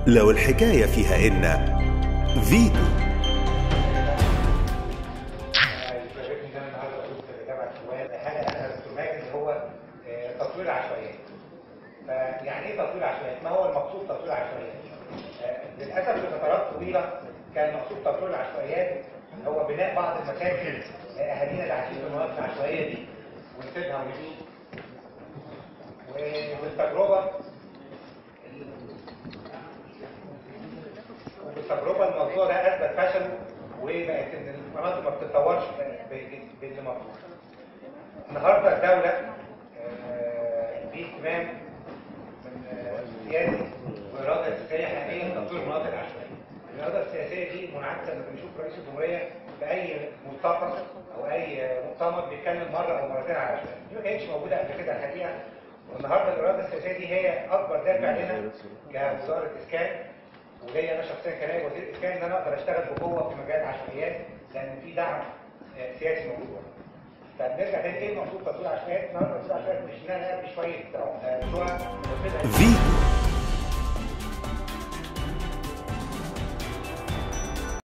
لو الحكاية فيها إن فيتو يشاركني ان انا النهارده اقول في جامعه حلوان حاجه انا دكتور ماجد اللي هو آه، تطوير العشوائيات. فيعني ايه تطوير العشوائيات؟ ما هو المقصود تطوير العشوائيات؟ آه، للاسف لفترات طويله كان مقصود تطوير العشوائيات هو بناء بعض المساكن آه، اهالينا اللي عايشين في المناطق العشوائيه دي ونسيبها ونمشي. وبالتجربه وبالتجربه الموضوع ده اثبت فشله وبقت ان المناطق ما بتتطورش ب- باللي مطلوب. النهارده الدوله آه، في اهتمام من آه، سياسي واراده سياسيه حقيقيه لتطوير المناطق العشوائيه. الاراده السياسيه دي منعكسه لما بنشوف رئيس الجمهوريه في اي ملتقى او اي مؤتمر بيتكلم مره او مرتين على العشوائيه. دي ما كانتش موجوده قبل كده الحقيقه والنهارده الاراده السياسيه دي هي اكبر دافع لنا كوزاره اسكان وليا انا شخصيا كنائب وزير اسكان ان انا اقدر اشتغل بقوه في مجال العشوائيات لان في دعم آه، سياسي موجود ورا. طب نرجع تاني ايه المقصود تطوير العشوائيات؟ النهارده تطوير العشوائيات مش ان انا ابني شويه آه، شقق وكده فيتو